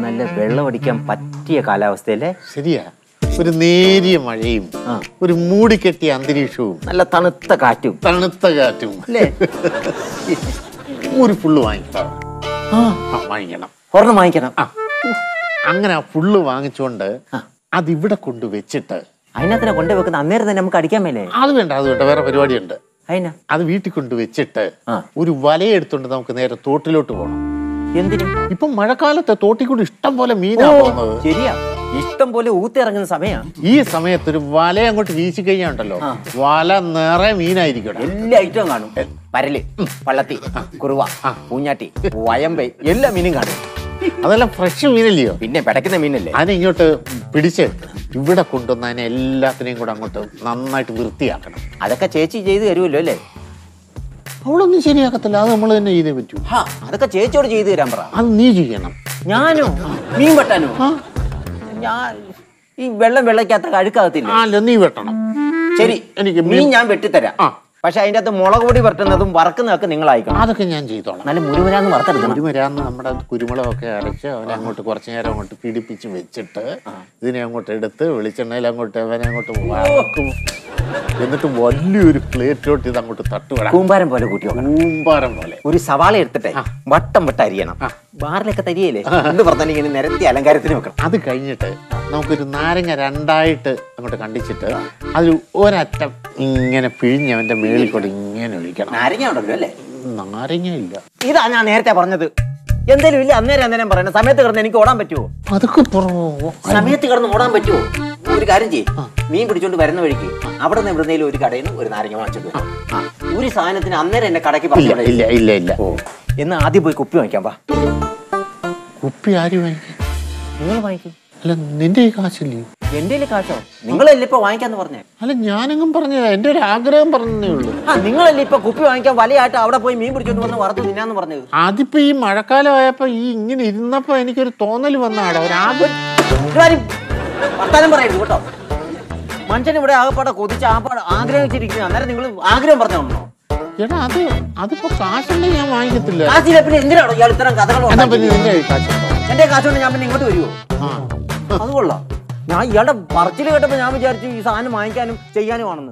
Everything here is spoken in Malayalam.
നല്ല വെള്ളമടിക്കാൻ പറ്റിയ കാലാവസ്ഥയല്ലേ ശരിയാ ഒരു നേരിയ മഴയും ആ. ഒരു മൂടിക്കെട്ടിയ അന്തരീക്ഷവും നല്ല തണുത്ത കാറ്റും തണുത്ത കാറ്റും അല്ലേ ഒരു ഫുള്ള് വാങ്ങിക്കാം ആ ആ, വാങ്ങിക്കണം ഒരെണ്ണം വാങ്ങിക്കണം ആ അങ്ങനെ ആ ഫുള്ള് വാങ്ങിച്ചുകൊണ്ട് അതിവിടെ കൊണ്ട് വെച്ചിട്ട് അതിനകത്തിനെ കൊണ്ടുവെക്കുന്ന അന്നേരം തന്നെ നമുക്ക് അടിക്കാൻ മേലേ അത് വേണ്ട അത് വേണ്ട വേറെ പരിപാടിയുണ്ട് അതിനാ അത് വീട്ടിൽ കൊണ്ട് വെച്ചിട്ട് ആ. ഒരു വലയെടുത്തോണ്ട് നമുക്ക് നേരെ തോട്ടിലോട്ട് പോകണം എന്തിനും ഇപ്പം മഴക്കാലത്ത് തോട്ടിൽ കൂടി ഇഷ്ടം പോലെ മീനാ പോകുന്നത് ശരിയാ ഇഷ്ടം പോലെ ഊത്തിറങ്ങുന്ന സമയാ ഈ സമയത്ത് ഒരു വല അങ്ങോട്ട് വീശി കഴിഞ്ഞാണ്ടല്ലോ വല നിറയെ മീനായിരിക്കും എല്ലാ ഐറ്റവും കാണും പരല് പള്ളത്തി കുറുവ പൂഞ്ഞാട്ടി വയമ്പൈ എല്ലാ മീനും കാണും അതെല്ലാം ഫ്രഷ് മീനല്ലയോ പിന്നെ പിടയ്ക്കുന്ന മീനല്ലേ അതിനെ ഇങ്ങോട്ട് പിടിച്ച് ഇവിടെ കൊണ്ടുവന്ന് അതിനെ എല്ലാത്തിനെയും കൂടെ അങ്ങോട്ട് നന്നായിട്ട് വൃത്തിയാക്കണം അതൊക്കെ ചേച്ചി ചെയ്ത് തരുമല്ലോ അല്ലേ അവളൊന്നും ശരിയാക്കത്തില്ല അത് നമ്മൾ തന്നെ ചെയ്തേ പറ്റൂ ഹാ അതൊക്കെ ചേച്ചിയോട് ചെയ്തു തരാൻ പറ അത് നീ ചെയ്യണം ഞാനോ മീൻ വെട്ടാനോ ആ ഞാൻ ഈ വെള്ളം വെള്ളയ്ക്കകത്ത് അഴുക്കാകത്തില്ല അല്ല നീ വെട്ടണം ശരി എനിക്ക് മീൻ ഞാൻ വെട്ടിത്തരാം ആ. പക്ഷെ അതിന്റെ അകത്ത് മുളക് പൊടി വറുക്കുന്നതും വറക്കുന്നതൊക്കെ നിങ്ങളായിക്കണം അതൊക്കെ ഞാൻ ചെയ്തോളാം നല്ല മുരുവരാന്ന് വറുത്തെടുക്കണം കുരുമരാന്ന് നമ്മുടെ കുരുമുളകൊക്കെ അരച്ച് അവനെ അങ്ങോട്ട് കുറച്ചു നേരം അങ്ങോട്ട് പിടിപ്പിച്ച് വെച്ചിട്ട് ഇതിനെ അങ്ങോട്ട് എടുത്ത് വെളിച്ചെണ്ണയിൽ അങ്ങോട്ട് അവനെ അങ്ങോട്ട് വറക്കും എന്നിട്ട് വലിയൊരു പ്ലേറ്റിലോട്ട് ഇത് അങ്ങോട്ട് തട്ടുവിടാം കൂമ്പാരം പോലെ കൂട്ടി വെക്കണം കൂമ്പാരം പോലെ ഒരു സവാള എടുത്തിട്ടെ വട്ടം വട്ടം അരിയണം ബാറിലൊക്കെ തരിയല്ലേ എന്ത് പറഞ്ഞാലും ഇങ്ങനെ നിരത്തി അലങ്കാരത്തിന് വെക്കണം അത് കഴിഞ്ഞിട്ട് നമുക്കൊരു നാരങ്ങ രണ്ടായിട്ട് അങ്ങോട്ട് കണ്ടിച്ചിട്ട് അതിൽ ഒരറ്റം ഇങ്ങനെ പിഴിഞ്ഞ് അവന്റെ മേളിൽ കൂടെ ഇങ്ങനെ ഒഴിക്കണം നാരങ്ങ ഉണ്ടല്ലോ അല്ലേ നാരങ്ങ ഇല്ല ഇതാ ഞാൻ നേരത്തെ പറഞ്ഞത് എന്തേലും ഇല്ല അന്നേരം അന്നേരം പറയണം സമയത്ത് കിടന്ന് എനിക്ക് ഓടാൻ പറ്റുമോ അതൊക്കെ പുറമോ സമയത്ത് കിടന്ന് ഓടാൻ പറ്റുമോ ഒരു കാര്യം ചെയ്യും മീൻ പിടിച്ചോണ്ട് വരുന്ന വഴിക്ക് അവിടെ നിന്ന് എവിടുന്നേലും ഒരു കടയിൽ നിന്ന് ഒരു നാരങ്ങ വാങ്ങിച്ചോണ്ട് വരും. ആ, ഒരു സാധനത്തിന് അന്നേരം എന്നെ കടയ്ക്ക് ഇല്ല പറഞ്ഞു ഇല്ല ഇല്ല ഇല്ല എന്ന് ആദ്യം പോയി കുപ്പി വാങ്ങിക്കാൻ പാ കുപ്പി ആര് വാങ്ങിക്കും നിങ്ങൾ വാങ്ങിക്കും അല്ല നിന്റെ ഈ കാശില്ലേ എന്റെ കാശോ നിങ്ങളല്ലേ ഇപ്പൊ വാങ്ങിക്കാന്ന് പറഞ്ഞേ അല്ല ഞാനെങ്ങും പറഞ്ഞതാ എന്റെ ഒരു ആഗ്രഹം പറഞ്ഞതേ ഉള്ളൂ ആ നിങ്ങളല്ലേ ഇപ്പൊ കുപ്പി വാങ്ങിക്കാൻ വലയായിട്ട് അവിടെ പോയി മീൻ പിടിച്ചോണ്ട് വന്ന് വറുത്ത് തിന്നാന്ന് പറഞ്ഞത് അതിപ്പോ ഈ മഴക്കാലമായപ്പോ ഈ ഇങ്ങനെ ഇരുന്നപ്പോ എനിക്കൊരു തോന്നൽ വന്നാടാ ഒരു ആഗ്രഹം ഇതുവരെ വർത്താനം പറയരുത് കേട്ടോ മനുഷ്യൻ ഇവിടെ ആകപ്പാടെ കൊതിച്ച് ആകപ്പാടെ ആഗ്രഹിച്ചിരിക്കുന്നു അന്നേരം നിങ്ങൾ ആഗ്രഹം പറഞ്ഞോ എടാ അത് അതിപ്പോ കാശുണ്ടെങ്കിൽ ഞാൻ വാങ്ങിക്കത്തില്ല കാശില്ല പിന്നെ എന്തിനാണോ ഇയാൾ ഇത്തരം കഥകൾ എന്നാ ഉണ്ടാക്കിയത്? പിന്നെ നിന്റെ കയ്യിൽ കാശുണ്ടോ എന്റെ കാശുകൊണ്ട് ഞാൻ പിന്നെ ഇങ്ങോട്ട് വരുമോ ആ അത് കൊള്ളാം ഞാൻ ഇയാളുടെ പറച്ചിൽ കേട്ടപ്പോ ഞാൻ വിചാരിച്ചു ഈ സാധനം വാങ്ങിക്കാനും ചെയ്യാനും ആണെന്ന്